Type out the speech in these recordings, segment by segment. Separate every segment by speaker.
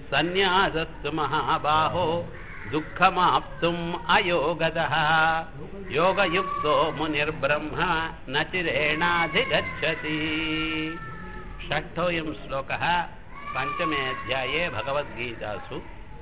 Speaker 1: சந்நியாசஸ்து மகாபாஹோ துக்கமாப்தும் அயோகதः யோகயுக்தோ முனிர்பிரம்ம ந चिरेणाधिगच्छति षष्ठोऽयं श्लोकः पञ्चमे अध्याये भगवद्गीतासु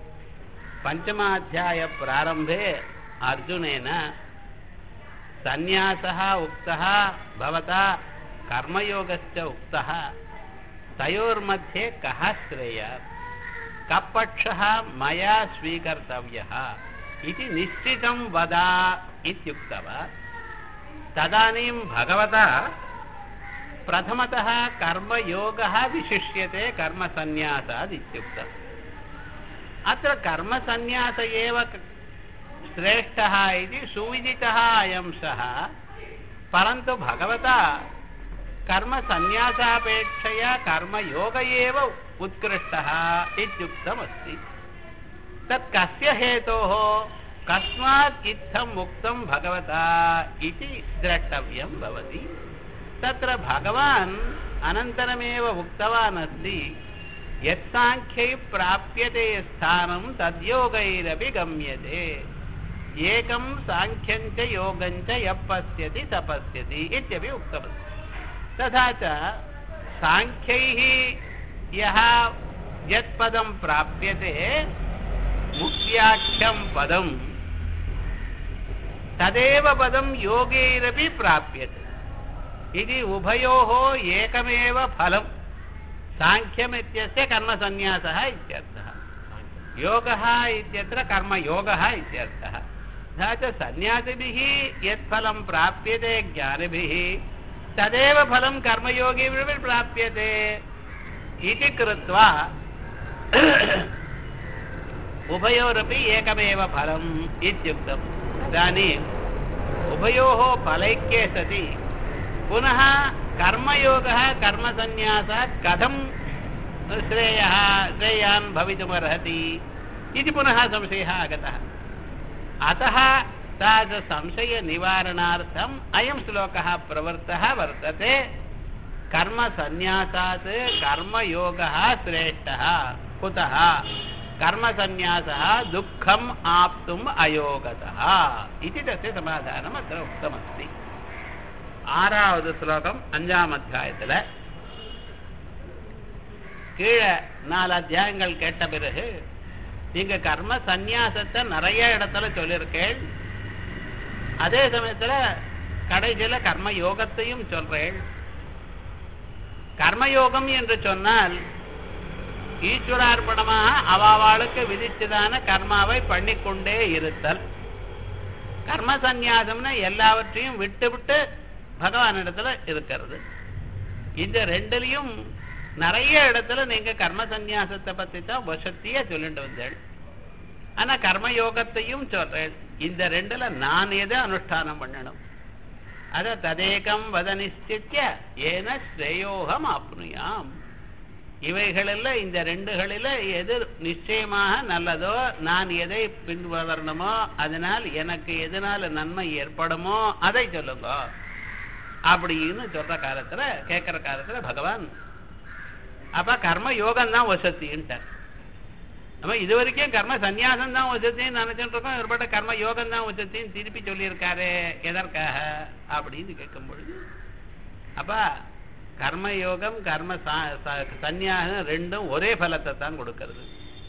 Speaker 1: पञ्चमाध्यायप्रारम्भे अर्जुनेन सन्न्यासः उक्तः भवता कर्मयोगश्च उक्तः तयोर्मध्ये कः श्रेयः कपक्षः मया स्वीकर्तव्यः इति निश्चितं वद इत्युक्तवान् तदानीं भगवता प्रथमतः कर्मयोगः विशिष्यते कर्मसन्न्यासात् इत्युक्तम् अत्र कर्मसन्न्यास एव क- श्रेष्ठः इति सुविदितः अयं सः परन्तु भगवता कर्मसन्न्यासापेक्षया कर्मयोग एव उत्कृष्टः इत्युक्तमस्ति तत् कस्य हेतोः कस्मात् इत्थम् उक्तं भगवता इति द्रष्टव्यं भवति तत्र भगवान् अनन्तरमेव उक्तवान् अस्ति यत्साङ्ख्यै प्राप्यते स्थानं तद्योगैरपि गम्यते एकं साङ्ख्यं च योगं च यः पश्यति स पश्यति इत्यपि उक्तमस्ति तथा च साङ्ख्यैः यः यत्पदं प्राप्यते मुख्याख्यं पदं तदेव पदं योगैरपि प्राप्यते इति उभयोः एकमेव फलं साङ्ख्यमित्यस्य कर्मसन्न्यासः इत्यर्थः योगः इत्यत्र कर्मयोगः इत्यर्थः तथा च सन्न्यासिभिः यत् फलं प्राप्यते ज्ञानिभिः तदेव फलं कर्मयोगिभिः प्राप्यते इति कृत्वा उभयोरपि एकमेव फलम् इत्युक्तम् इदानीम् उभयोः फलैक्ये सति पुनः कर्मयोगः कर्मसन्न्यासात् कथं श्रेयः श्रेयान् भवितुमर्हति इति पुनः संशयः आगतः अतः तादृशसंशयनिवारणार्थम् अयं श्लोकः प्रवृत्तः वर्तते कर्मसन्न्यासात् कर्मयोगः श्रेष्ठः कुतः कर्मसन्न्यासः दुःखम् आप्तुम् अयोगतः इति तस्य समाधानम् अत्र उक्तमस्ति ஆறாவது ஸ்லோகம் அஞ்சாம் அத்தியாயத்துல கீழே நாலு அத்தியாயங்கள் கேட்ட பிறகு நீங்க கர்ம சந்நியாசத்தை நிறைய இடத்துல சொல்லியிருக்கேள் அதே சமயத்துல கடைசியில கர்ம யோகத்தையும் சொல்றேள் கர்மயோகம் என்று சொன்னால் ஈஸ்வரார்ப்பணமாக அவாவாளுக்கு விதிச்சதான கர்மாவை பண்ணிக்கொண்டே இருத்தல் கர்ம சந்நியாசம்னா எல்லாவற்றையும் விட்டு விட்டு பகவானிடத்துல இருக்கிறது இந்த ரெண்டுலயும் நிறைய இடத்துல நீங்க கர்ம சந்நியாசத்தை பத்தி தான் வசத்தியா சொல்லிட்டு வந்தேன் ஆனா கர்மயோகத்தையும் சொல்றேன் இந்த ரெண்டுல நான் எதை அனுஷ்டானம் பண்ணணும் அத ததேகம் வத நிச்சித்ய ஏன ஸ்ரேயோகம் ஆப்னுயாம் இவைகளில் இந்த ரெண்டுகளில் எது நிச்சயமாக நல்லதோ நான் எதை பின்வரணுமோ அதனால் எனக்கு எதனால நன்மை ஏற்படுமோ அதை சொல்லுங்க அப்படின்னு சொல்ற காலத்துல கேட்கிற காலத்துல பகவான் அப்ப கர்ம யோகம் தான் வசத்தின்ட்டார் நம்ம இது வரைக்கும் கர்ம சந்நியாசம் தான் வசத்தின்னு நினைச்சிட்டு இருக்கோம் ஒருபட்ட கர்ம யோகம் தான் வசத்தின்னு திருப்பி சொல்லியிருக்காரு எதற்காக அப்படின்னு கேட்கும் பொழுது அப்ப கர்மயோகம் கர்ம சா- ச- சந்நியாசம் ரெண்டும் ஒரே பலத்தை தான் கொடுக்கிறது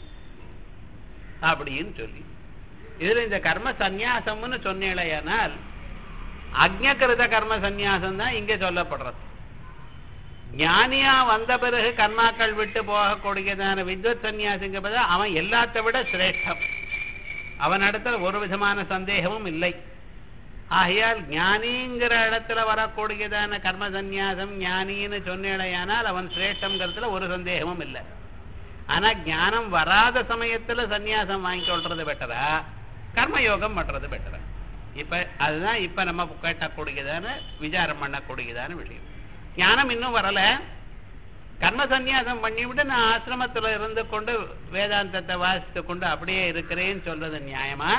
Speaker 1: அப்படின்னு சொல்லி இதுல இந்த கர்ம சந்நியாசம்னு சொன்னேலையானால் அக்ஞகிருத கர்ம சந்நியாசம் தான் இங்க சொல்லப்படுறது ஞானியா வந்த பிறகு கர்மாக்கள் விட்டு போகக்கூடியதான வித்வத் சந்நியாசிங்க பதிலா அவன் எல்லாத்தை விட சிரேஷ்டம் அவன் இடத்துல ஒரு விதமான சந்தேகமும் இல்லை ஆகையால் ஞானிங்கிற இடத்துல வரக்கூடியதான கர்ம சந்நியாசம் ஞானின்னு சொன்னேடையானால் அவன் சிரேஷ்டங்கிறதுல ஒரு சந்தேகமும் இல்லை ஆனா ஞானம் வராத சமயத்துல சந்நியாசம் வாங்கி கொள்றது பெட்டரா கர்மயோகம் பண்றது பெட்டரா இப்ப அதுதான் இப்ப நம்ம கேட்டக்கூடியதான விசாரம் பண்ணக்கூடியதான விஷயம் ஞானம் இன்னும் வரல கர்ம சந்நியாசம் பண்ணிவிட்டு நான் ஆசிரமத்துல இருந்து கொண்டு வேதாந்தத்தை வாசித்து கொண்டு அப்படியே இருக்கிறேன்னு சொல்றது நியாயமா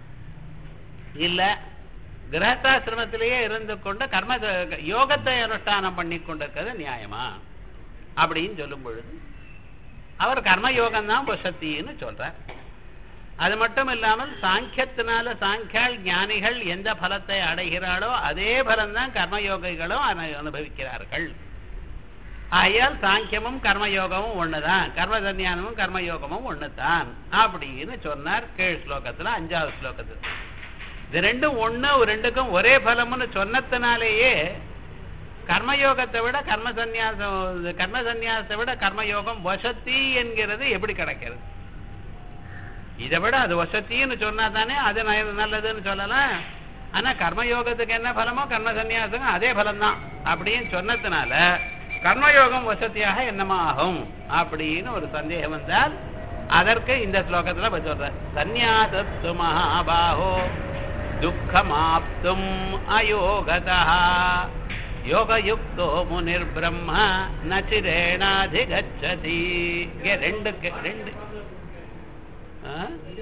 Speaker 1: இல்ல கிரகத்தாசிரமத்திலேயே இருந்து கொண்டு கர்ம யோகத்தை அனுஷ்டானம் பண்ணி கொண்டிருக்கிறது நியாயமா அப்படின்னு சொல்லும் பொழுது அவர் கர்மயோகம் தான் வசத்தின்னு சொல்றார் அது மட்டும் இல்லாமல் சாங்கியத்தினால சாங்கியால் ஞானிகள் எந்த பலத்தை அடைகிறாளோ அதே பலம்தான் கர்மயோகிகளும் அனு- அனுபவிக்கிறார்கள் ஆகையால் சாங்கியமும் கர்மயோகமும் ஒண்ணுதான் கர்ம சந்நியானமும் கர்மயோகமும் ஒண்ணுதான் அப்படின்னு சொன்னார் கீழ் ஸ்லோகத்துல அஞ்சாவது ஸ்லோகத்துல இது ரெண்டும் ஒண்ணு ரெண்டுக்கும் ஒரே பலம்னு சொன்னதுனாலேயே கர்மயோகத்தை விட கர்ம சந்நியாசம் கர்ம சந்நியாசத்தை விட கர்மயோகம் வசதி என்கிறது எப்படி கிடைக்கிறது இதை விட அது வசத்தின்னு சொன்னா தானே அது ந- நல்லதுன்னு சொல்லலாம் ஆனா கர்மயோகத்துக்கு என்ன பலமோ கர்ம சந்நியாசம் அதே பலம்தான் அப்படின்னு சொன்னதுனால கர்மயோகம் வசதியாக என்னமா ஆகும் அப்படின்னு ஒரு சந்தேகம் வந்தால் அதற்கு இந்த ஸ்லோகத்துல பதில் சொல்ற சந்நியாசத்து மகாபாஹோ துக்கமாப்தும் அயோகதா யோகயுக்தோ முனிர் பிரம்ம நச்சிரேணாதிகச்சதி இங்க ரெண்டு கே- ரெண்டு ஆ?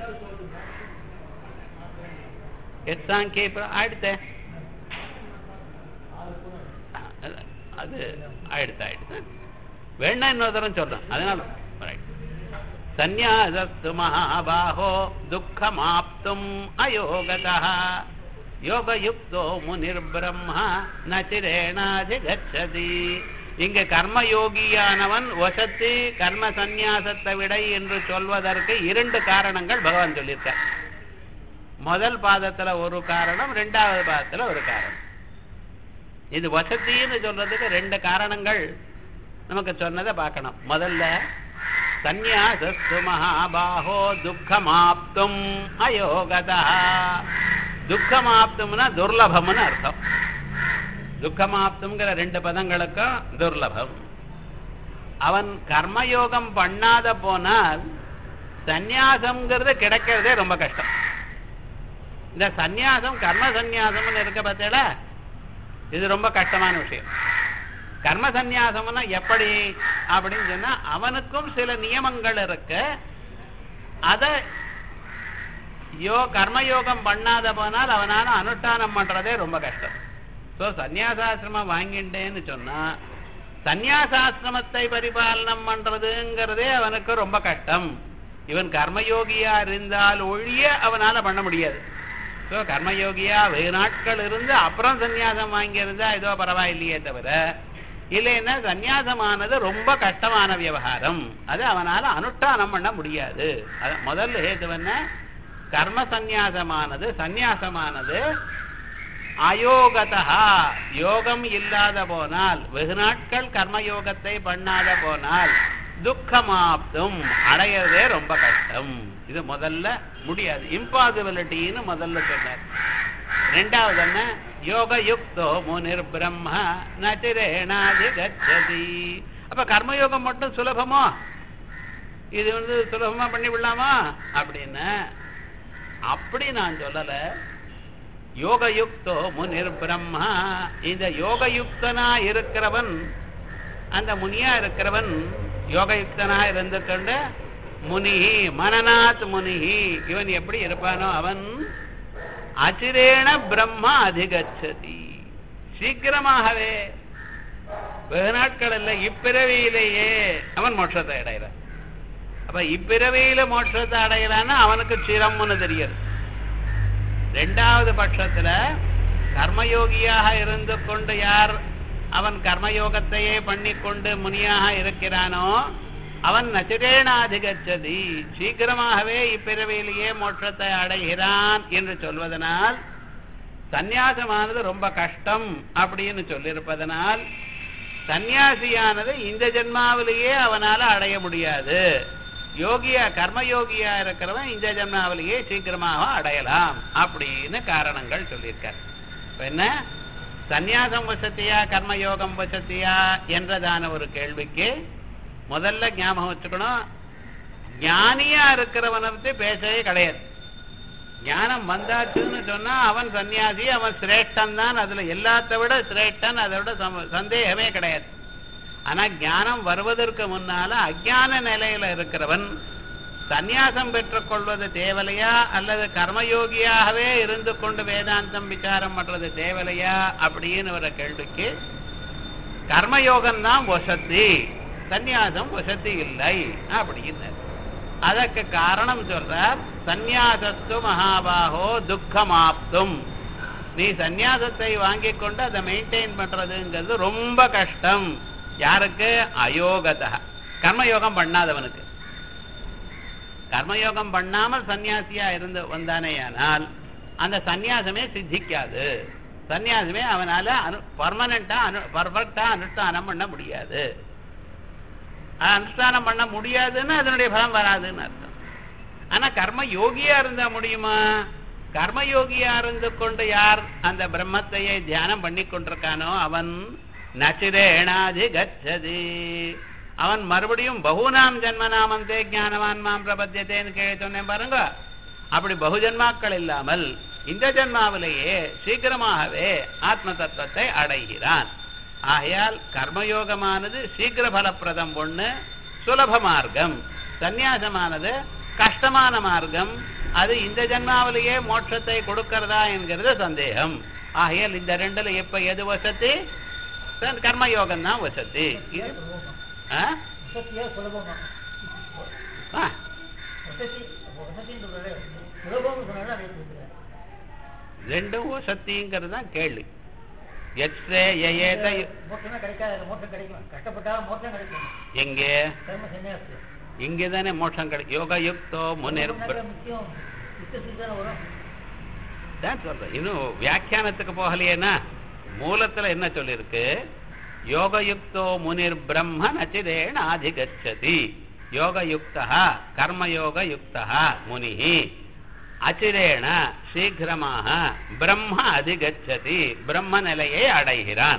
Speaker 1: எட் சாங்கிய இப்ப ஆயிடுத்தே அது- அது ஆயிடுத்து ஆயிடுத்து வேணா இன்னொரு தரம் சொல்றேன் அதனால ரைட் சந்நியாசஸ்து மகாபாஹோ துக்கமாப்தும் அயோகதா யோகயுக்தோ முனிர் பிரம்ம நச்சிரேணாதிகச்சதி இங்க கர்மயோகியானவன் வசத்து கர்ம சந்நியாசத்தை விட என்று சொல்வதற்கு இரண்டு காரணங்கள் பகவான் சொல்லியிருக்கார் முதல் பாதத்துல ஒரு காரணம் ரெண்டாவது பாதத்துல ஒரு காரணம் இது வசதின்னு சொல்றதுக்கு ரெண்டு காரணங்கள் நமக்கு சொன்னதை பார்க்கணும் முதல்ல சந்நியாசஸ்து மகாபாஹோ துக்கமாப்தும் அயோகதா துக்கமாப்தும்னா துர்லபம்னு அர்த்தம் துக்கமாப்துங்கிற ரெண்டு பதங்களுக்கும் துர்லபம் அவன் கர்மயோகம் பண்ணாத போனால் சந்நியாசம்ங்கிறது கிடைக்கிறதே ரொம்ப கஷ்டம் இந்த சந்நியாசம் கர்ம சந்நியாசம்னு இருக்க பார்த்தேல இது ரொம்ப கஷ்டமான விஷயம் கர்ம சந்நியாசம்னா எப்படி அப்படின்னு சொன்னா அவனுக்கும் சில நியமங்கள் இருக்கு அத யோ கர்மயோகம் பண்ணாத போனால் அவனால அனுஷ்டானம் பண்றதே ரொம்ப கஷ்டம் ஸோ சந்நியாசாசிரமம் வாங்கிட்டேன்னு சொன்னா சந்நியாசாசிரமத்தை பரிபாலனம் பண்றதுங்கிறதே அவனுக்கு ரொம்ப கஷ்டம் இவன் கர்மயோகியா இருந்தால் ஒழிய அவனால பண்ண முடியாது ஸோ கர்மயோகியா வெகு நாட்கள் இருந்து அப்புறம் சந்நியாசம் வாங்கியிருந்தா ஏதோ பரவாயில்லையே தவிர இல்லைன்னா சந்நியாசமானது ரொம்ப கஷ்டமான விவகாரம் அது அவனால அனுஷ்டானம் பண்ண முடியாது அது முதல் ஹேது என்ன கர்ம சந்நியாசமானது சந்நியாசமானது அயோகதா யோகம் இல்லாத போனால் வெகு நாட்கள் கர்மயோகத்தை பண்ணாத போனால் துக்கமாப்தும் அடையறதே ரொம்ப கஷ்டம் இது முதல்ல முடியாது இம்பாசிபிலிட்டின்னு முதல்ல சொன்னார் ரெண்டாவது என்ன யோக யுக்தோ முனிர் பிரம்ம நச்சிரேணாதி கச்சதி அப்ப கர்மயோகம் மட்டும் சுலபமோ இது வந்து சுலபமா பண்ணி விடலாமா அப்படின்னு அப்படி நான் சொல்லல யோகயுக்தோ முனிர் பிரம்மா இந்த யோகயுக்தனா இருக்கிறவன் அந்த முனியா இருக்கிறவன் யோகயுக்தனா இருந்து கொண்டு முனிஹி மனநாத் முனிஹி இவன் எப்படி இருப்பானோ அவன் அச்சிரேண பிரம்மா அதிகச்சதி சீக்கிரமாகவே வெகு நாட்கள் இல்ல இப்பிறவியிலேயே அவன் மோட்சத்தை அடைகிறான் அப்ப இப்பிறவியில மோட்சத்தை அடைகிறான்னா அவனுக்கு சிரம்னு தெரியுது ரெண்டாவது பட்சத்துல கர்மயோகியாக இருந்து கொண்டு யார் அவன் கர்மயோகத்தையே பண்ணிக்கொண்டு முனியாக இருக்கிறானோ அவன் நச்சிரேணாதிகச்சதி சீக்கிரமாகவே இப்பிறவியிலேயே மோட்சத்தை அடைகிறான் என்று சொல்வதனால் சந்நியாசமானது ரொம்ப கஷ்டம் அப்படின்னு சொல்லியிருப்பதனால் சந்நியாசியானது இந்த ஜென்மாவிலேயே அவனால அடைய முடியாது யோகியா கர்மயோகியா இருக்கிறவன் இந்த ஜென்மாவிலேயே சீக்கிரமாக அடையலாம் அப்படின்னு காரணங்கள் சொல்லியிருக்கார் இப்ப என்ன சந்நியாசம் வசத்தியா கர்மயோகம் வசத்தியா என்றதான ஒரு கேள்விக்கு முதல்ல ஞாபகம் வச்சுக்கணும் ஞானியா இருக்கிறவனை பத்தி பேசவே கிடையாது ஞானம் வந்தாச்சுன்னு சொன்னா அவன் சன்னியாசி அவன் சிரேஷ்டன் தான் அதுல எல்லாத்த விட சிரேஷ்டன் அதோட சம- சந்தேகமே கிடையாது ஆனா ஞானம் வருவதற்கு முன்னால அஜான நிலையில இருக்கிறவன் சந்நியாசம் பெற்றுக் கொள்வது தேவலையா அல்லது கர்மயோகியாகவே இருந்து கொண்டு வேதாந்தம் விசாரம் பண்றது தேவலையா அப்படின்னு ஒரு கேள்விக்கு கர்மயோகம் தான் வசதி சந்நியாசம் வசதி இல்லை அப்படின்னு அதற்கு காரணம் சொல்றார் சந்நியாசத்து மகாபாகோ துக்கமாப்தும் நீ சந்நியாசத்தை வாங்கிக் கொண்டு அதை மெயின்டைன் பண்றதுங்கிறது ரொம்ப கஷ்டம் யாருக்கு அயோகதா கர்மயோகம் பண்ணாதவனுக்கு கர்மயோகம் பண்ணாமல் சன்னியாசியா இருந்து வந்தானேயானால் அந்த சந்நியாசமே சித்திக்காது சந்நியாசமே அவனால அனு பர்மனண்டா அனு பர்ஃபெக்டா அனுஷ்டானம் பண்ண முடியாது அனுஷ்டானம் பண்ண முடியாதுன்னு அதனுடைய பலம் வராதுன்னு அர்த்தம் ஆனா கர்ம யோகியா இருந்தா முடியுமா கர்மயோகியா இருந்து கொண்டு யார் அந்த பிரம்மத்தையே தியானம் பண்ணி கொண்டிருக்கானோ அவன் நச்சிரேணாதி கச்சதி அவன் மறுபடியும் பகுநாம் ஜன்மநாமந்தே ஞானவான் மாம் பிரபத்தியத்தேன்னு கேள்வி சொன்னேன் பாருங்க அப்படி பகுஜன்மாக்கள் இல்லாமல் இந்த ஜன்மாவிலேயே சீக்கிரமாகவே ஆத்ம தத்துவத்தை அடைகிறான் ஆகையால் கர்மயோகமானது சீக்கிர பலப்பிரதம் ஒண்ணு சுலப மார்க்கம் சந்நியாசமானது கஷ்டமான மார்க்கம் அது இந்த ஜன்மாவிலேயே மோட்சத்தை கொடுக்கிறதா என்கிறது சந்தேகம் ஆகையால் இந்த ரெண்டுல எப்ப எது வசதி கர்மயோகம் தான் வசதி இது ஆ?
Speaker 2: வசதியா சுலபமா
Speaker 1: ஆ,
Speaker 2: வசதி வசதின்னு சொல்றாரு சுலபம்னு சொன்னா அதை கொடுக்குறாரு
Speaker 1: ரெண்டும் வசதிங்கிறது தான் கேள்வி எக்ஸ்ரே ஏத
Speaker 2: மோட்சமே கிடைக்காது மோட்சம் கிடைக்கும் கஷ்டப்பட்டாலும் மோட்சம் கிடைக்கும்
Speaker 1: எங்கே
Speaker 2: கர்ம சன்னியாசி
Speaker 1: இங்கேதானே மோட்சம் கிடைக்கும் யோக யுக்தோ முனிர்
Speaker 2: கர்மம்னாக்க முக்கியம் யுத்த சிந்தனை வரும்
Speaker 1: தான் சொல்றேன் இன்னும் வியாக்கியானத்துக்கு போகலையேனா மூலத்துல என்ன சொல்லியிருக்கு யோகயுக்தோ முனிர் பிரம்ம நச்சிதேன அதிகச்சதி யோகயுக்தா கர்மயோகயுக்தா முனிஹி அச்சிரேண சீக்கிரமாக பிரம்ம அதிகச்சதி பிரம்ம நிலையை அடைகிறான்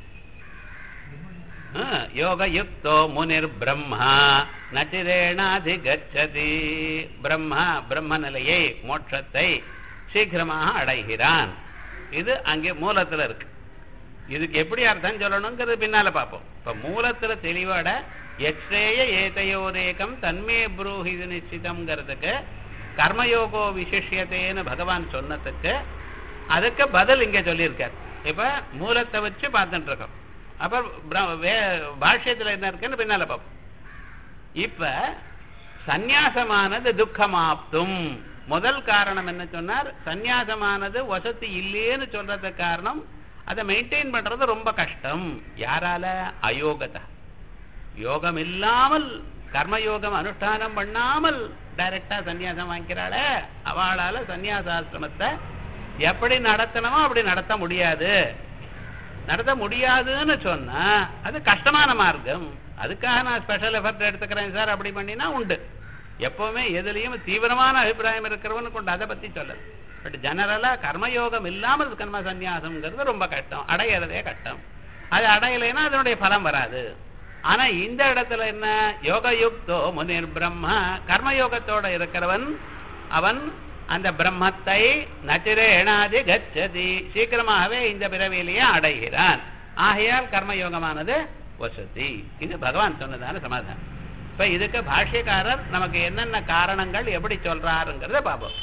Speaker 1: ஆ, யோகயுக்தோ முனிர் பிரம்மா நச்சிரேண அதிகச்சதி பிரம்மா பிரம்ம நிலையை மோட்சத்தை சீக்கிரமாக அடைகிறான் இது அங்கே மூலத்துல இருக்கு இதுக்கு எப்படி அர்த்தம் சொல்லணுங்கிறது பின்னால பார்ப்போம் இப்ப மூலத்துல தெளிவாட எக்ஷேய ஏதையோரேகம் தன்மே புரூஹி இது நிச்சிதம்ங்கிறதுக்கு கர்மயோகோ விசிஷ்யத்தேன்னு பகவான் சொன்னதுக்கு அதுக்கு பதில் இங்க சொல்லியிருக்கார் இப்ப மூலத்தை வச்சு பார்த்துட்டு இருக்கோம் அப்ப பிர- வே- பாஷ்யத்துல என்ன இருக்குன்னு பின்னால பார்ப்போம் இப்ப சந்நியாசமானது துக்கமாப்தும் முதல் காரணம் என்ன சொன்னார் சந்நியாசமானது வசதி இல்லையேன்னு சொல்றதுக்கு காரணம் அதை மெயின்டைன் பண்றது ரொம்ப கஷ்டம் யாரால அயோகதா யோகம் இல்லாமல் கர்மயோகம் அனுஷ்டானம் பண்ணாமல் டைரக்டா சந்நியாசம் வாங்கிக்கிறாளே அவளால சந்நியாசாசிரமத்தை எப்படி நடத்தணுமோ அப்படி நடத்த முடியாது நடத்த முடியாதுன்னு சொன்னா அது கஷ்டமான மார்க்கம் அதுக்காக நான் ஸ்பெஷல் எஃபர்ட் எடுத்துக்கிறேன் சார் அப்படி பண்ணினா உண்டு எப்பவுமே எதுலயும் தீவிரமான அபிப்பிராயம் இருக்கிறவனு கொண்டு அதை பத்தி சொல்லல பட் ஜெனரலா கர்மயோகம் இல்லாமல் கர்ம சந்நியாசம்ங்கிறது ரொம்ப கஷ்டம் அடையிறதே கஷ்டம் அது அடையலைன்னா அதனுடைய பலம் வராது ஆனா இந்த இடத்துல என்ன யோகயுக்தோ முனிர் பிரம்மா கர்மயோகத்தோட இருக்கிறவன் அவன் அந்த பிரம்மத்தை நச்சிரேணாதி கச்சதி சீக்கிரமாகவே இந்த பிறவியிலேயே அடைகிறான் ஆகையால் கர்மயோகமானது வசதி இது பகவான் சொன்னதான சமாதானம் இப்ப இதுக்கு பாஷ்யக்காரர் நமக்கு என்னென்ன காரணங்கள் எப்படி சொல்றாருங்கிறத பார்ப்போம்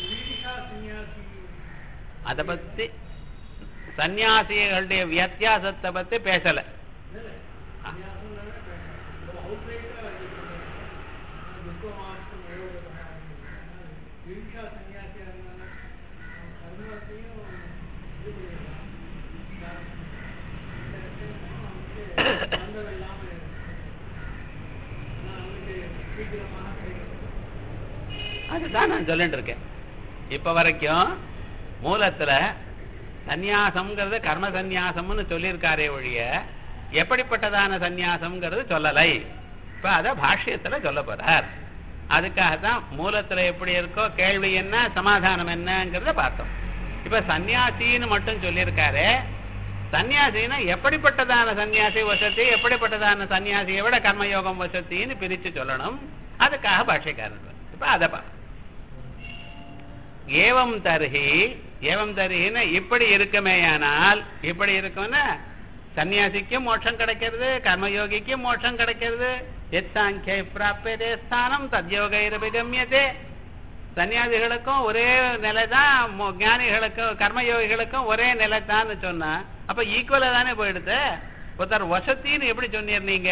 Speaker 1: அத பத்தி சன்னியாசிகளுடைய வித்தியாசத்தை பத்தி பேசல அதுதான் நான் சொல்லிட்டு இருக்கேன் இப்ப வரைக்கும் மூலத்துல சந்நியாசம்ங்கிறது கர்ம சந்நியாசம்னு சொல்லியிருக்காரே ஒழிய எப்படிப்பட்டதான சந்நியாசம்ங்கிறது சொல்லலை இப்ப அத பாஷ்யத்துல சொல்ல போறார் அதுக்காகத்தான் மூலத்துல எப்படி இருக்கோ கேள்வி என்ன சமாதானம் என்னங்கிறத பார்த்தோம் இப்ப சந்நியாசின்னு மட்டும் சொல்லியிருக்காரு சந்நியாசின்னா எப்படிப்பட்டதான சந்நியாசி வசதி எப்படிப்பட்டதான சந்நியாசியை விட கர்மயோகம் வசத்தின்னு பிரிச்சு சொல்லணும் அதுக்காக பாஷ்யக்காரர் இப்ப அதை பார்ப்போம் ஏவம் தர்ஹி ஏவம் தர்ஹின்னு இப்படி இருக்குமேயானால் இப்படி இருக்கும்னா சன்னியாசிக்கும் மோட்சம் கிடைக்கிறது கர்மயோகிக்கும் மோட்சம் கிடைக்கிறது எத்தாங்கே பிராப்பியதே ஸ்தானம் தத்யோகைரபிகமியதே சன்னியாசிகளுக்கும் ஒரே நிலை தான் ஞானிகளுக்கும் கர்மயோகிகளுக்கும் ஒரே நிலை தான் சொன்னா அப்ப ஈக்குவலா தானே போயிடுது ஒருத்தர் வசத்தின்னு எப்படி சொன்னீர் நீங்க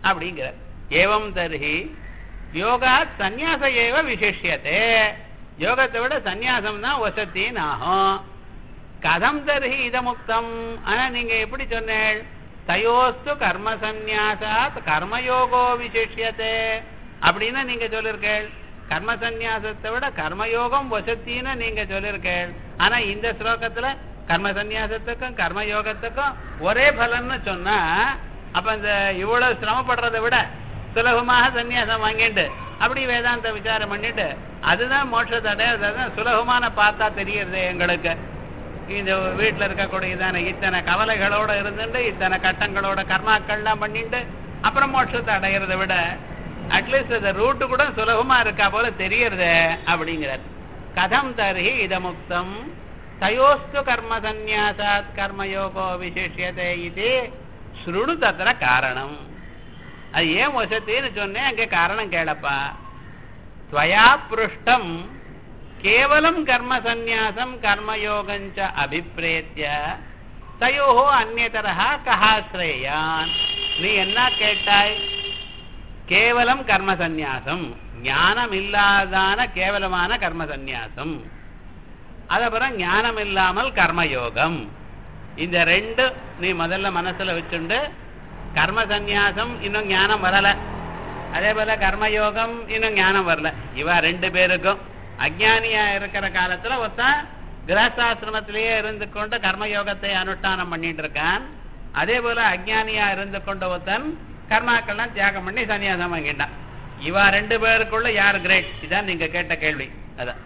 Speaker 1: அப்படிங்கிற ஏவம் தர்ஹி யோகா சந்நியாச ஏவ விசேஷியத்தே யோகத்தை விட சந்நியாசம் தான் வசத்தின்னு ஆகும் கதம் தர்ஹி இதமுக்தம் ஆனா நீங்க எப்படி சொன்னேள் தயோஸ்து கர்ம சந்நியாசாத் கர்மயோகோ விசேஷியத்தே அப்படின்னு நீங்க சொல்லிருக்கேள் கர்ம சந்நியாசத்தை விட கர்மயோகம் வசத்தின்னு நீங்க சொல்லிருக்கேள் ஆனா இந்த ஸ்லோகத்துல கர்ம சந்நியாசத்துக்கும் கர்மயோகத்துக்கும் ஒரே பலன்னு சொன்னா அப்ப இந்த இவ்வளவு சிரமப்படுறதை விட சுலபமாக சந்நியாசம் வாங்கிட்டு அப்படி வேதாந்த விசாரம் பண்ணிட்டு அதுதான் மோட்சத்தை அடையாதான் சுலபமான பார்த்தா தெரியுது எங்களுக்கு இந்த வீட்டுல இருக்கக்கூடியதான இத்தனை கவலைகளோட இருந்துட்டு இத்தனை கட்டங்களோட கர்மாக்கள்லாம் பண்ணிட்டு அப்புறம் மோட்சத்தை அடையிறதை விட அட்லீஸ்ட் அந்த ரூட்டு கூட சுலபமா இருக்கா போல தெரியறது அப்படிங்கிறார் கதம் தர்ஹி இதமுக்தம் தயோஸ்து கர்ம சந்நியாசாத் கர்மயோகோ விசேஷியதே இது ஸ்ருணு தத்திர காரணம் அது ஏன் வசத்தின்னு சொன்னேன் அங்க காரணம் கேளப்பா துவயா புருஷ்டம் கேவலம் கர்ம சந்நியாசம் கர்மயோகஞ்ச அபிப்பிரேத்திய தயோ அந்நதரா கஹாஸ்ரேயான் நீ என்ன கேட்டாய் கேவலம் கர்ம சந்நியாசம் ஞானம் இல்லாதான கேவலமான கர்ம சந்நியாசம் அதுக்கப்புறம் ஞானம் இல்லாமல் கர்மயோகம் இந்த ரெண்டு நீ முதல்ல மனசுல வச்சுண்டு கர்ம சந்நியாசம் இன்னும் ஞானம் வரல அதே போல கர்மயோகம் இன்னும் ஞானம் வரல இவ ரெண்டு பேருக்கும் அஜானியா இருக்கிற காலத்துல ஒருத்தன் கிரகஸ்தாசிரமத்திலேயே இருந்து கொண்டு கர்மயோகத்தை அனுஷ்டானம் பண்ணிட்டு இருக்கான் அதே போல அஜானியா இருந்து கொண்ட ஒருத்தன் கர்மாக்கள்லாம் தியாகம் பண்ணி சன்னியாசம் வாங்கிட்டான் இவா ரெண்டு பேருக்குள்ள யார் கிரேட் இதான் நீங்க கேட்ட கேள்வி அதான்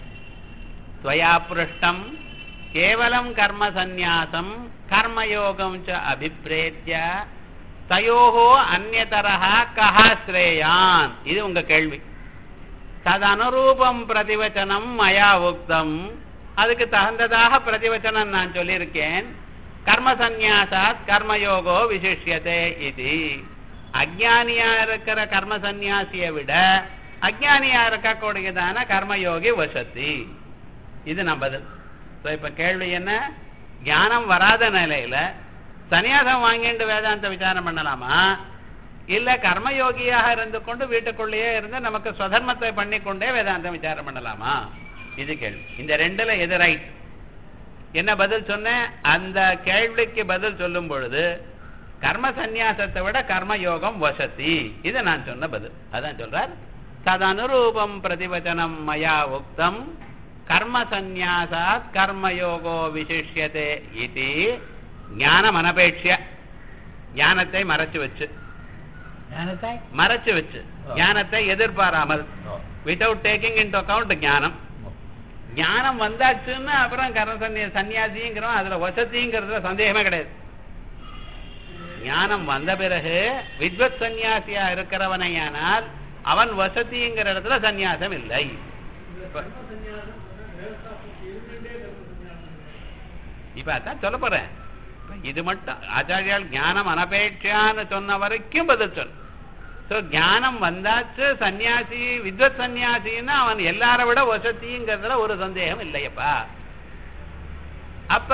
Speaker 1: त्वया पृष्टम् केवलं कर्मसन्न्यासम् कर्मयोगं च अभिप्रेत्य தயோஹோ அந்நதரஹா கஹ ஸ்ரேயான் இது உங்க கேள்வி ததனுரூபம் பிரதிவச்சனம் மயா உக்தம் அதுக்கு தகுந்ததாக பிரதிவச்சனம் நான் சொல்லியிருக்கேன் கர்ம சந்நியாசாத் கர்மயோகோ விசிஷ்யதே இது அஜானியா இருக்கிற கர்ம சந்நியாசியை விட அஜானியா இருக்கக்கூடியதான கர்மயோகி வசதி இது நம்ம பதில் So, இப்ப கேள்வி என்ன ஞானம் வராத நிலையில சன்னியாசம் வாங்கிட்டு வேதாந்த விசாரம் பண்ணலாமா இல்ல கர்மயோகியாக இருந்து கொண்டு வீட்டுக்குள்ளேயே இருந்து நமக்கு ஸ்வதர்மத்தை பண்ணிக்கொண்டே வேதாந்தம் விசாரம் பண்ணலாமா இது கேள்வி இந்த ரெண்டுல எது ரைட் என்ன பதில் சொன்னேன் அந்த கேள்விக்கு பதில் சொல்லும் பொழுது கர்ம சந்நியாசத்தை விட கர்மயோகம் வசதி இது நான் சொன்ன பதில் அதான் சொல்றார் ததனுரூபம் பிரதிவச்சனம் மயா உக்தம் கர்ம சந்நியாசாத் கர்மயோகோ விசிஷ்யதே இது ஞானம் அனபேட்சிய ஞானத்தை மறைச்சு வச்சு
Speaker 2: ஞானத்தை
Speaker 1: மறைச்சு வச்சு ஞானத்தை எதிர்பாராமல் வித்தவுட் டேக்கிங் இன்டு அக்கவுண்ட் ஞானம் ஞானம் வந்தாச்சுன்னா அப்புறம் கர்ம சந்நிய சன்னியாசிங்கிறோம் அதுல வசதிங்கிறதுல சந்தேகமே கிடையாது ஞானம் வந்த பிறகு வித்வத் சந்நியாசியா இருக்கிறவனையானால் அவன் வசதிங்கிற இடத்துல சந்நியாசம் இல்லை இப்ப- இப்ப அதான் சொல்ல போறேன் இப்ப இது மட்டும் ஆச்சாரியால் ஞானம் அனபேட்சான்னு சொன்ன வரைக்கும் பதில் சொல் சோ ஞானம் வந்தாச்சு சன்னியாசி வித்வத் சன்னியாசின்னா அவன் எல்லார விட வசதிங்கிறதுல ஒரு சந்தேகம் இல்லையப்பா அப்ப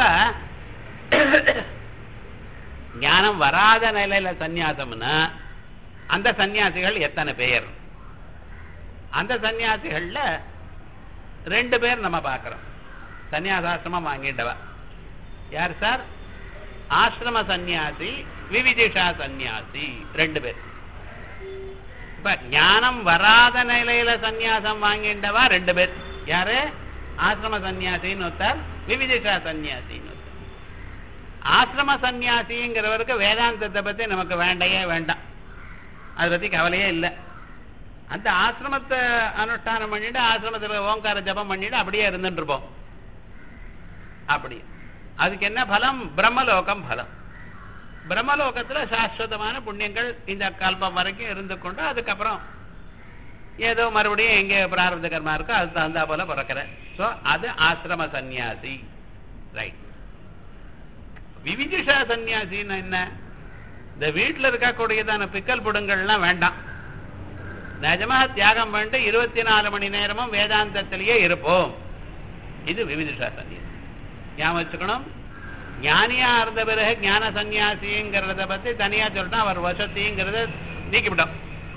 Speaker 1: ஞானம் வராத நிலையில சந்நியாசம்னா அந்த சன்னியாசிகள் எத்தனை பேர் அந்த சன்னியாசிகள்ல ரெண்டு பேர் நம்ம பார்க்கிறோம் சன்னியாசாசிரமம் வாங்கிட்டவா யார் சார் ஆசிரம சந்நியாசி விவிதிஷா சந்நியாசி ரெண்டு பேர் இப்ப ஞானம் வராத நிலையில சந்நியாசம் வாங்கிண்டவா ரெண்டு பேர் யாரு ஆசிரம சந்நியாசின்னு ஒருத்தர் விவிதிஷா சந்நியாசின்னு ஒருத்தர் ஆசிரம சந்நியாசிங்கிறவருக்கு வேதாந்தத்தை பத்தி நமக்கு வேண்டையே வேண்டாம் அதை பத்தி கவலையே இல்லை அந்த ஆசிரமத்தை அனுஷ்டானம் பண்ணிட்டு ஆசிரமத்துல ஓங்கார ஜபம் பண்ணிட்டு அப்படியே இருந்துட்டு இருப்போம் அப்படி அதுக்கு என்ன பலம் பிரம்மலோகம் பலம் பிரம்மலோகத்துல சாஸ்வதமான புண்ணியங்கள் இந்த கல்பம் வரைக்கும் இருந்து கொண்டு அதுக்கப்புறம் ஏதோ மறுபடியும் எங்கே பிராரப்த கர்மா இருக்கோ அது தகுந்தா போல பிறக்கிறேன் ஸோ அது ஆசிரம சந்நியாசி ரைட் விவிதிஷா சந்நியாசின்னு என்ன இந்த வீட்டில் இருக்கக்கூடியதான பிக்கல் புடுங்கள்லாம் வேண்டாம் நிஜமாக தியாகம் பண்ணிட்டு இருபத்தி நாலு மணி நேரமும் வேதாந்தத்திலேயே இருப்போம் இது விவிதிஷா சந்நியாசி ஞாபகம் வச்சுக்கணும் ஞானியா இருந்த பிறகு ஞான சந்நியாசிங்கிறத பத்தி தனியா சொல்லிட்டா அவர் வசதிங்கிறத நீக்கிவிட்டோம்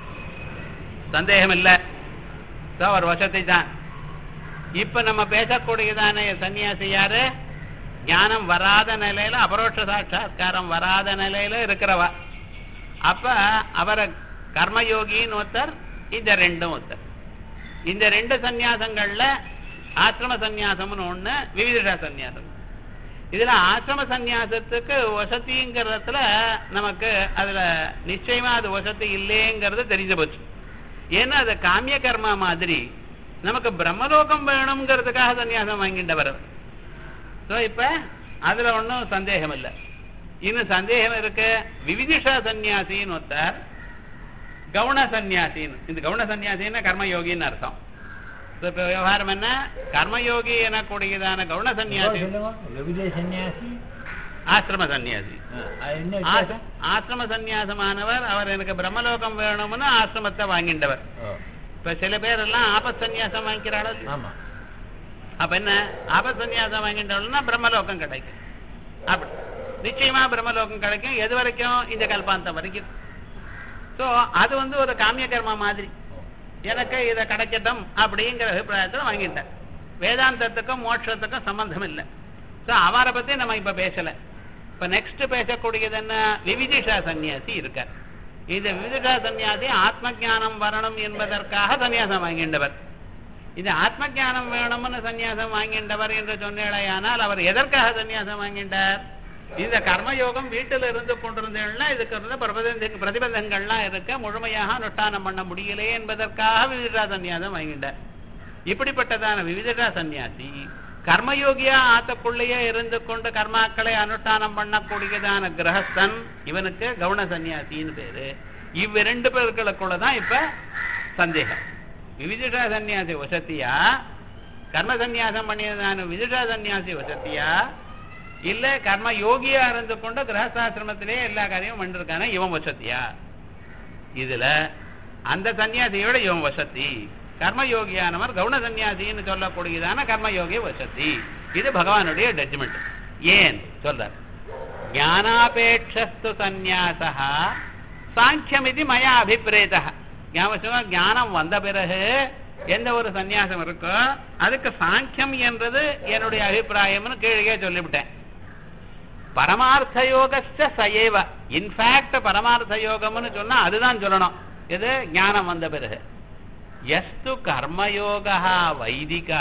Speaker 1: சந்தேகம் இல்லை So, அவர் வசத்தை தான் இப்ப நம்ம பேசக்கூடியதான சன்னியாசி யாரு ஞானம் வராத நிலையில அபரோட்ச சாட்சா்காரம் வராத நிலையில இருக்கிறவா அப்ப அவரை கர்மயோகின்னு ஒருத்தர் இந்த ரெண்டும் ஒருத்தர் இந்த ரெண்டு சந்நியாசங்கள்ல ஆசிரம சந்நியாசம்னு ஒண்ணு விவிதிஷா சந்நியாசம் இதுல ஆசிரம சந்நியாசத்துக்கு வசதிங்கிறதுல நமக்கு அதுல நிச்சயமா அது வசதி இல்லைங்கிறது தெரிஞ்சு போச்சு ஏன்னா அது காமிய கர்மா மாதிரி நமக்கு பிரம்மலோகம் வேணுங்கிறதுக்காக சந்நியாசம் வாங்கிட்டவர் ஸோ இப்ப அதுல ஒன்றும் சந்தேகம் இல்லை இன்னும் சந்தேகம் இருக்கு விவிதிஷா சந்நியாசின்னு ஒருத்தர் கவுன சந்நியாசின்னு இந்த கவுன சந்நியாசின்னா கர்மயோகின்னு அர்த்தம் So, இப்ப விவகாரம் என்ன கர்மயோகி எனக்கூடியதான கவுன சந்நியாசி
Speaker 3: சொல்லுங்க விவித சன்னியாசி
Speaker 1: ஆசிரம சந்நியாசி
Speaker 3: ஆ, அது என்ன
Speaker 1: ஆ-
Speaker 3: வித்தியாசம்
Speaker 1: ஆசிரம சந்நியாசமானவர் அவர் எனக்கு பிரம்மலோகம் வேணும்னு ஆசிரமத்தை வாங்கிண்டவர்
Speaker 3: ஓ,
Speaker 1: இப்ப சில பேர் எல்லாம் ஆபத் சந்நியாசம் வாங்கிக்கிறாள்
Speaker 3: ஆமா
Speaker 1: அப்ப என்ன ஆபத் சந்நியாசம் வாங்கிட்டோம்னா பிரம்மலோகம் கிடைக்கும் அப்படி நிச்சயமா பிரம்மலோகம் கிடைக்கும் எது வரைக்கும் இந்த கல்பாந்தம் வரைக்கும் சோ அது வந்து ஒரு காமிய கர்மா மாதிரி எனக்கு இதை கிடைக்கட்டும் அப்படிங்கிற அபிப்பிராயத்துல வாங்கிட்டேன் வேதாந்தத்துக்கும் மோட்சத்துக்கும் சம்பந்தம் இல்லை சோ அவரை பத்தி நம்ம இப்ப பேசல இப்ப நெக்ஸ்ட் பேசக்கூடியது என்ன விவிதிஷா சந்நியாசி இருக்கார் இந்த விவிதிஷா சந்நியாசி ஆத்ம ஞானம் வரணும் என்பதற்காக சந்நியாசம் வாங்கின்றவர் இது ஆத்ம ஞானம் வேணும்னு சந்நியாசம் வாங்கின்றவர் என்று சொன்னேடையானால் அவர் எதற்காக சந்நியாசம் வாங்கின்றார் இந்த கர்மயோகம் வீட்டில் இருந்து கொண்டிருந்தேன்னா இதுக்கு இருந்த பிரபந்த பிரதிபந்தங்கள்லாம் இருக்க முழுமையாக அனுஷ்டானம் பண்ண முடியலையே என்பதற்காக விவிதா சந்நியாசம் வாங்கிட்டார் இப்படிப்பட்டதான விவிதா சந்நியாசி கர்மயோகியா ஆத்தக்குள்ளேயே இருந்து கொண்டு கர்மாக்களை அனுஷ்டானம் பண்ணக்கூடியதான கிரகஸ்தன் இவனுக்கு கவுன சந்நியாசின்னு பேரு இவ்விரண்டு பேர்களுக்குள்ள தான் இப்ப சந்தேகம் விவிதிஷா சந்நியாசி வசத்தியா கர்ம சந்நியாசம் பண்ணியதான விதிஷா சந்நியாசி வசத்தியா இல்ல கர்ம யோகியா இருந்து கொண்டு கிரகஸ்தாசிரமத்திலே எல்லா காரியமும் பண்ணிருக்கான இவன் வசத்தியா இதுல அந்த சன்னியாசியோட இவன் வசதி கர்மயோகியானவர் கவுன சன்னியாசின்னு சொல்லக்கூடியதான கர்மயோகி வசதி இது பகவானுடைய ஜட்ஜ்மெண்ட் ஏன் சொல்றார் ஞானாபேட்சஸ்து சந்நியாசா சாங்கியம் இது மயா அபிப்பிரேதா ஞாபகம் ஞானம் வந்த பிறகு எந்த ஒரு சந்நியாசம் இருக்கோ அதுக்கு சாங்கியம் என்றது என்னுடைய அபிப்பிராயம்னு கீழே சொல்லிவிட்டேன் பரமார்த்த யோகஸ்ட சயேவ இன்ஃபேக்ட் பரமார்த்த யோகம்னு சொன்னா அதுதான் சொல்லணும் எது ஞானம் வந்த பிறகு எஸ்து கர்மயோகா வைதிகா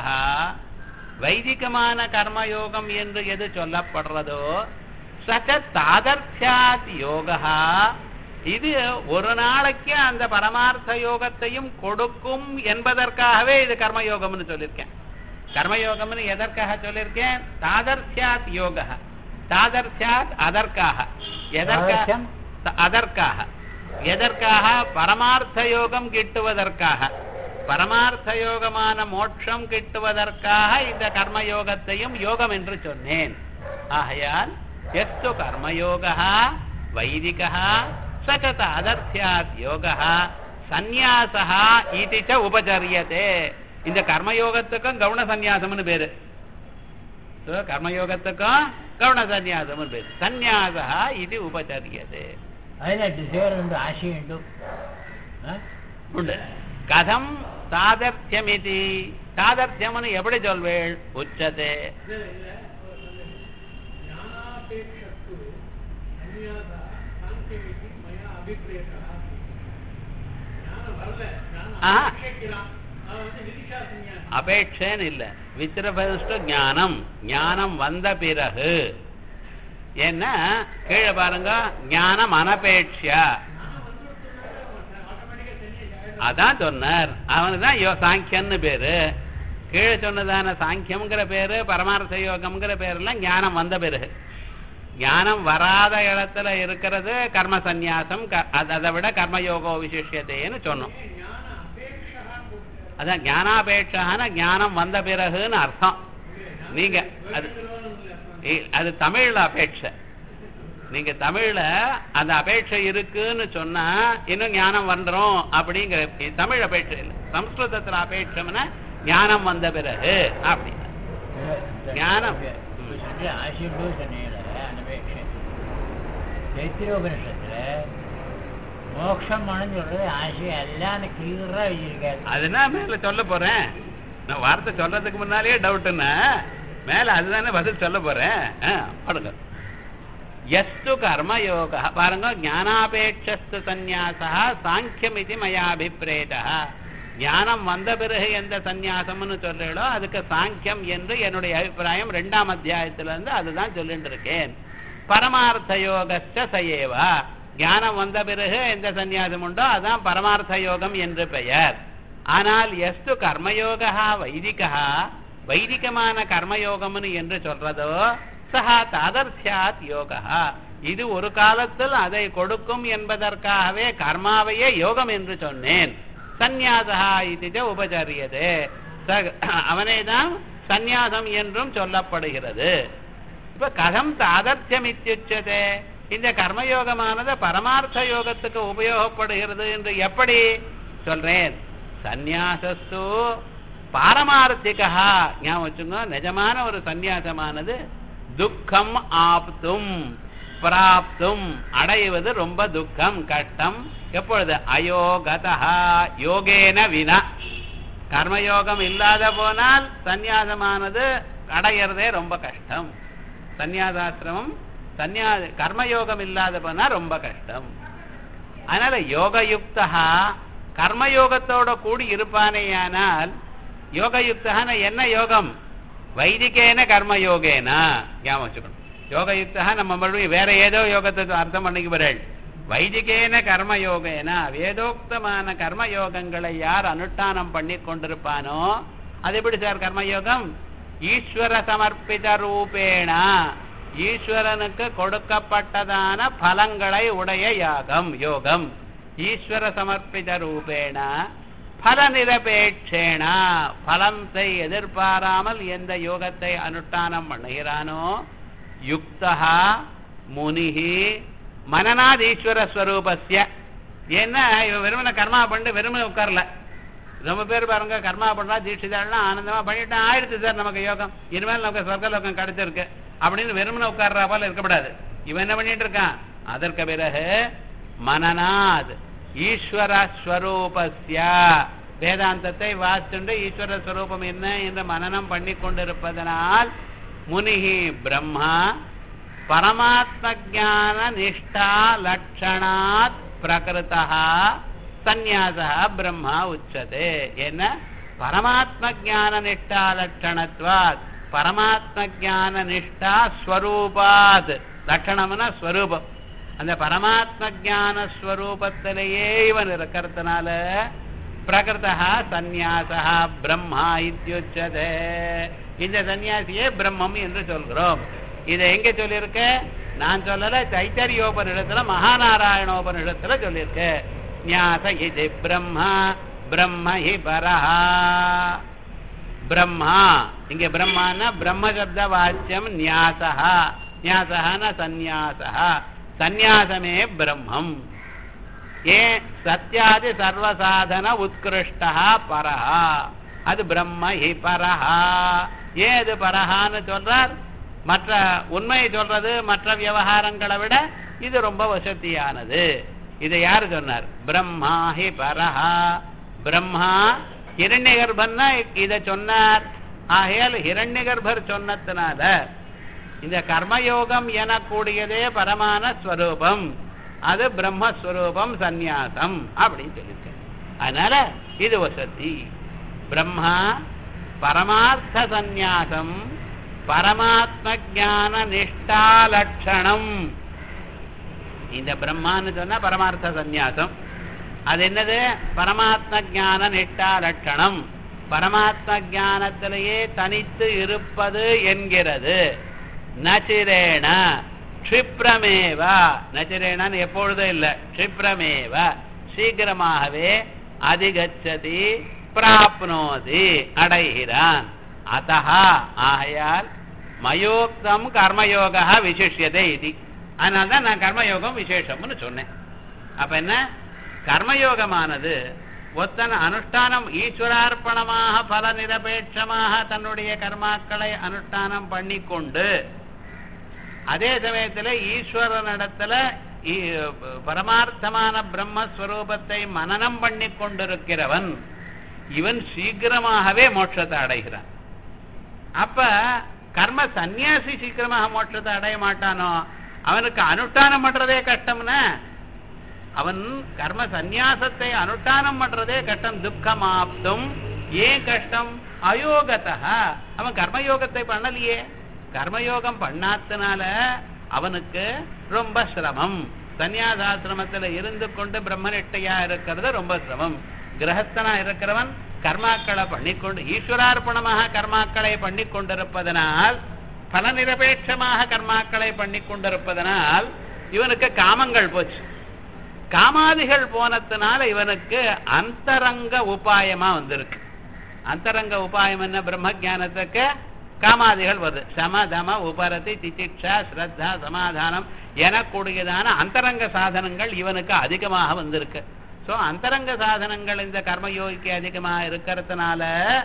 Speaker 1: வைதிகமான கர்மயோகம் என்று எது சொல்லப்படுறதோ சக தாதர்த்தியாத் யோகா இது ஒரு நாளைக்கு அந்த பரமார்த்த யோகத்தையும் கொடுக்கும் என்பதற்காகவே இது கர்மயோகம்னு சொல்லியிருக்கேன் கர்மயோகம்னு எதற்காக சொல்லியிருக்கேன் தாதர்த்தியாத் யோகா தாதர்த்தியாத் அதற்காக எதற்காக
Speaker 3: தாதர்த்தியம்?
Speaker 1: த- அதற்காக எதற்காக பரமார்த்த யோகம் கிட்டுவதற்காக பரமார்த்த யோகமான மோட்சம் கிட்டுவதற்காக இந்த கர்மயோகத்தையும் யோகம் என்று சொன்னேன் ஆகையால் எஸ்து கர்மயோகா வைதிகா சகத அதர்த்தியாத் யோகா சந்நியாசா இது ச உபச்சரியதே இந்த கர்மயோகத்துக்கும் கவுன சந்நியாசம்னு பேரு So, கர்மயோகத்துக்கும் கவுன சந்நியாசம்னு பேரு சந்நியாசா இது உபச்சரியதே
Speaker 3: അതിനെ ഡിസൈർ ഉണ്ട് ആശയുണ്ട്
Speaker 1: உண்டு கதம் சாதர்த்தியமிதி சாதர்த்தியம்னு எப்படி சொல்வேள் உச்சதே
Speaker 2: ಜ್ಞಾನಾಪೇಕ್ಷಸ್ತು ಅನ್ಯಾಸ ಸಾಂಖ್ಯಮಿತಿ ಮಯ ಅಭಿಪ್ರೇತ ಜ್ಞಾನ ಬರல ಜ್ಞಾನ
Speaker 1: ஆ.
Speaker 2: ಅಪೇಕ್ಷಿக்கலாம் அது வந்து விதிஷா சன்னியாசி
Speaker 1: அபேட்சைன்னு இல்ல வித்திரபஸ்டு ஞானம் ஞானம் வந்த பிறகு ஏன்னா கீழே பாருங்க ஞானம் அனபேட்சியா அதான் சொன்னார் அவனுக்கு தான் யோ சாங்கியன்னு பேரு கீழே சொன்னதான சாங்கியம்ங்கிற பேரு பரமார்த்த யோகம்ங்கிற பேரெல்லாம் ஞானம் வந்த பிறகு ஞானம் வராத இடத்துல இருக்கிறது கர்ம சந்நியாசம் க- அது- அதை விட கர்மயோகோ விசிஷ்யத்தைன்னு சொன்னோம் அதான் ஞானாபேட்சான ஞானம் வந்த பிறகுன்னு அர்த்தம் நீங்க அது ஏய், அது தமிழ்ல அபேட்சை நீங்க தமிழ்ல அந்த அபேட்சை இருக்குன்னு சொன்னா இன்னும் ஞானம் வந்துரும் அப்படிங்கிற இது தமிழ் அபேட்சை இல்லை சம்ஸ்கிருதத்துல அபேட்சம்னா ஞானம் வந்த பிறகு அப்படின்னு ஞானம்.
Speaker 3: ആശയുണ്ടോ തന്നെയാണ് അനപേക്ഷ ചൈത്രോപനിഷത്തില് மோட்சம் மனம் சொல்றது ஆசை எல்லாம் கிளியரா எழுதியிருக்காரு
Speaker 1: அதுனா மேல சொல்ல போறேன் நான் வார்த்தை சொல்றதுக்கு முன்னாலேயே டவுட்டுன்னா மேல அதுதானே பதில் சொல்ல போறேன் ஆ, பாடுங்க எஸ்து கர்மயோக பாருங்க ஞானாபேட்சஸ்து சந்நியாசா சாங்கியம் இது மயாபிப்பிரேதா ஞானம் வந்த பிறகு எந்த சந்நியாசம்னு சொல்றீங்களோ அதுக்கு சாங்கியம் என்று என்னுடைய அபிப்பிராயம் ரெண்டாம் அத்தியாயத்துல இருந்து அதுதான் சொல்லிட்டு இருக்கேன் பரமார்த்த யோகஸ்ட சயேவா ஞானம் வந்த பிறகு எந்த சந்நியாசம் உண்டோ அதான் பரமார்த்த யோகம் என்று பெயர் ஆனால் எஸ்து கர்மயோகா வைதிகா வைதிகமான கர்மயோகம்னு என்று சொல்றதோ சஹா தாதர்சியாத் யோகா இது ஒரு காலத்தில் அதை கொடுக்கும் என்பதற்காகவே கர்மாவையே யோகம் என்று சொன்னேன் சந்நியாசா இது உபச்சரியது அவனே தான் சந்நியாசம் என்றும் சொல்லப்படுகிறது இப்ப கதம் தாதர்த்தியம் இத்தியுச்சதே இந்த கர்மயோகமானது பரமார்த்த யோகத்துக்கு உபயோகப்படுகிறது என்று எப்படி சொல்றேன் சந்நியாசஸ்து பாரமார்த்திகா ஞாபகம் வச்சுங்க நிஜமான ஒரு சந்நியாசமானது துக்கம் ஆப்தும் பிராப்தும் அடைவது ரொம்ப துக்கம் கஷ்டம் எப்பொழுது அயோகதா யோகேன வினா கர்மயோகம் இல்லாத போனால் சந்நியாசமானது அடையிறதே ரொம்ப கஷ்டம் சந்நியாசாசிரமம் சந்நியா கர்மயோகம் இல்லாத போனா ரொம்ப கஷ்டம் அதனால யோகயுக்தா கர்மயோகத்தோட கூடி இருப்பானேயானால் யோகயுக்தகான என்ன யோகம் வைதிகேன கர்மயோகேனா ஞாபகம் வச்சுக்கணும் யோகயுக்தா நம்ம மறுபடியும் வேற ஏதோ யோகத்தை அர்த்தம் பண்ணிக்கு வரேன் வைதிகேன கர்மயோகேனா வேதோக்தமான கர்மயோகங்களை யார் அனுஷ்டானம் பண்ணி கொண்டிருப்பானோ அது எப்படி சார் கர்மயோகம் ஈஸ்வர சமர்ப்பித ரூபேணா ஈஸ்வரனுக்கு கொடுக்கப்பட்டதான பலங்களை உடைய யாகம் யோகம் ஈஸ்வர சமர்ப்பித ரூபேண பல நிரபேட்சேனா பலத்தை எதிர்பாராமல் எந்த யோகத்தை அனுஷ்டானம் பண்ணுகிறானோ யுக்தா முனிஹி மனநாத் ஈஸ்வர ஸ்வரூபஸ்ய ஏன்னா இவன் வெறுமனை கர்மா பண்ணிட்டு வெறுமனை உட்காரல ரொம்ப பேர் பாருங்க கர்மா பண்றா தீட்சிதாள்லாம் ஆனந்தமா பண்ணிட்டான் ஆயிடுச்சு சார் நமக்கு யோகம் இனிமேல் நமக்கு சொர்க்கலோகம் கிடைச்சிருக்கு அப்படின்னு வெறுமனை உட்கார்றா போல இருக்கக்கூடாது இவன் என்ன பண்ணிட்டு இருக்கான் அதற்கு பிறகு மனநாத் ஈஸ்வர ஸ்வரூபஸ்ய வேதாந்தத்தை வாசிச்சுண்டு ஈஸ்வர ஸ்வரூபம் என்ன என்று மனனம் பண்ணி கொண்டிருப்பதனால் முனிஹி பிரம்மா பரமாத்ம ஜான நிஷ்டா லட்சணாத் பிரகிருதா சந்நியாசா பிரம்மா உச்சதே என்ன பரமாத்ம ஜான நிஷ்டா லட்சணத்வாத் பரமாத்ம ஜான நிஷ்டா ஸ்வரூபாத் லட்சணம்னா ஸ்வரூபம் அந்த பரமாத்ம ஜான ஸ்வரூபத்திலேயே இவன் இருக்கிறதுனால பிரகிருதா சந்நியாசா பிரம்மா இத்தியுச்சதே இந்த சன்னியாசியே பிரம்மம் என்று சொல்கிறோம் இதை எங்க சொல்லியிருக்க நான் சொல்லல தைத்தரியோபனிடத்துல மகாநாராயணோபனிடத்துல சொல்லியிருக்க ஞாச இது பிரம்மா பிரம்ம ஹி பரஹா பிரம்மா இங்க பிரம்மான்னா பிரம்ம சப்த வாச்சியம் நியாசா நியாசகான சந்நியாசா சந்நியாசமே பிரம்மம் ஏன் சத்யாதி சர்வசாதன உத்கிருஷ்டா பரஹா அது பிரம்ம ஹி பரஹா ஏன் அது பரஹான்னு சொல்றார் மற்ற உண்மையை சொல்றது மற்ற விவகாரங்களை விட இது ரொம்ப வசதியானது இதை யாரு சொன்னார் பிரம்மா ஹி பரஹா பிரம்மா ஹிரண்யகர்பன்னா இதை சொன்னார் ஆகையால் ஹிரண்யகர்பர் சொன்னதுனால இந்த கர்மயோகம் எனக்கூடியதே பரமான ஸ்வரூபம் அது பிரம்மஸ்வரூபம் சந்நியாசம் அப்படின்னு சொல்லியிருக்கேன் அதனால இது வசதி பிரம்மா பரமார்த்த சந்நியாசம் பரமாத்ம ஜான நிஷ்டா லட்சணம் இந்த பிரம்மான்னு சொன்னா பரமார்த்த சந்நியாசம் அது என்னது பரமாத்ம ஜான நிஷ்டா லட்சணம் பரமாத்ம ஜானத்திலேயே தனித்து இருப்பது என்கிறது நச்சிரேண க்ஷிப்ரமேவ நச்சிரேணன் எப்பொழுதும் இல்லை க்ஷிப்ரமேவ சீக்கிரமாகவே அதிகச்சதி பிராப்னோதி அடைகிறான் அத்தா ஆகையால் மயோக்தம் கர்மயோக விசிஷ்யதே இது அதனால தான் நான் கர்மயோகம் விசேஷம்னு சொன்னேன் அப்ப என்ன கர்மயோகமானது ஒத்தன் அனுஷ்டானம் ஈஸ்வரார்ப்பணமாக பல நிரபேட்சமாக தன்னுடைய கர்மாக்களை அனுஷ்டானம் பண்ணிக்கொண்டு அதே சமயத்துல ஈஸ்வரனிடத்துல இ- பரமார்த்தமான பிரம்மஸ்வரூபத்தை மனனம் பண்ணி கொண்டிருக்கிறவன் இவன் சீக்கிரமாகவே மோட்சத்தை அடைகிறான் அப்ப கர்ம சந்நியாசி சீக்கிரமாக மோட்சத்தை அடைய மாட்டானோ அவனுக்கு அனுஷ்டானம் பண்றதே கஷ்டம்னா அவன் கர்ம சந்நியாசத்தை அனுஷ்டானம் பண்றதே கஷ்டம் துக்கமாப்தும் ஏன் கஷ்டம் அயோகத்தா அவன் கர்மயோகத்தை பண்ணலையே கர்மயோகம் பண்ணாதனால அவனுக்கு ரொம்ப சிரமம் சந்நியாசாசிரமத்துல இருந்து கொண்டு பிரம்மனிட்டையா இருக்கிறது ரொம்ப சிரமம் கிரகஸ்தனா இருக்கிறவன் கர்மாக்களை பண்ணிக்கொண்டு ஈஸ்வரார்ப்பணமாக கர்மாக்களை பண்ணி கொண்டிருப்பதனால் பல நிரபேட்சமாக கர்மாக்களை பண்ணி கொண்டிருப்பதனால் இவனுக்கு காமங்கள் போச்சு காமாதிகள் போனதுனால இவனுக்கு அந்தரங்க உபாயமா வந்திருக்கு அந்தரங்க உபாயம் என்ன பிரம்ம ஞானத்துக்கு காமாதிகள் வருது சம தம உபரதி திதிக்ஷா ஸ்ரத்தா சமாதானம் எனக்கூடியதான அந்தரங்க சாதனங்கள் இவனுக்கு அதிகமாக வந்திருக்கு சோ அந்தரங்க சாதனங்கள் இந்த கர்மயோகிக்கு அதிகமாக இருக்கிறதுனால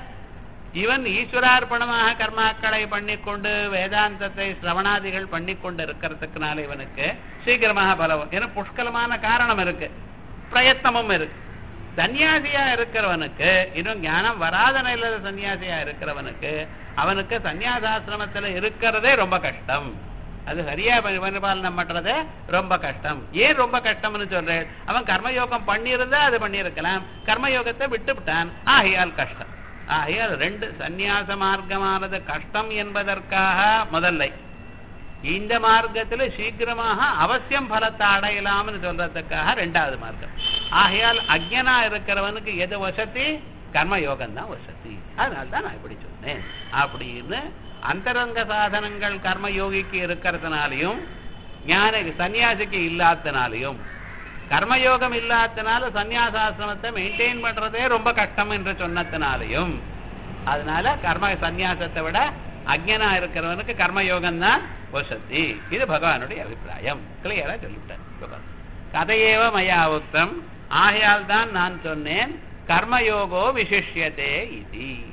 Speaker 1: இவன் ஈஸ்வரார்ப்பணமாக கர்மாக்களை பண்ணிக்கொண்டு வேதாந்தத்தை சிரவணாதிகள் பண்ணிக்கொண்டு இருக்கிறதுக்குனால இவனுக்கு சீக்கிரமாக பலம் ஏன்னா புஷ்கலமான காரணம் இருக்கு பிரயத்தனமும் இருக்கு சன்னியாசியா இருக்கிறவனுக்கு இன்னும் ஞானம் வராத நிலையில சன்னியாசியா இருக்கிறவனுக்கு அவனுக்கு சன்னியாசாசிரமத்துல இருக்கிறதே ரொம்ப கஷ்டம் அது சரியா பரி- பரிபாலனம் பண்றதே ரொம்ப கஷ்டம் ஏன் ரொம்ப கஷ்டம்னு சொல்றேன் அவன் கர்மயோகம் பண்ணியிருந்தா அது பண்ணியிருக்கலாம் கர்மயோகத்தை விட்டு விட்டான் ஆகையால் கஷ்டம் ஆகையால் ரெண்டு சந்நியாச மார்க்கமானது கஷ்டம் என்பதற்காக முதல்லை இந்த மார்க்கத்துல சீக்கிரமாக அவசியம் பலத்தை அடையலாம்னு சொல்றதுக்காக ரெண்டாவது மார்க்கம் ஆகையால் அக்ஞனா இருக்கிறவனுக்கு எது வசதி கர்மயோகம் தான் வசதி அதனால தான் நான் இப்படி சொன்னேன் அப்படின்னு அந்தரங்க சாதனங்கள் கர்மயோகிக்கு இருக்கிறதுனாலையும் ஞான சன்னியாசிக்கு இல்லாதனாலையும் கர்மயோகம் இல்லாதனால சந்நியாசாசிரமத்தை மெயின்டைன் பண்றதே ரொம்ப கஷ்டம் என்று சொன்னதுனாலையும் அதனால கர்ம சந்நியாசத்தை விட அக்ஞனா இருக்கிறவனுக்கு கர்மயோகம் தான் வசதி இது பகவானுடைய அபிப்பிராயம் கிளியரா சொல்லிவிட்டேன் பகவான். கதையேவ மயா உக்தம் ஆகையால் தான் நான் சொன்னேன் கர்மயோகோ விசிஷ்யதே இது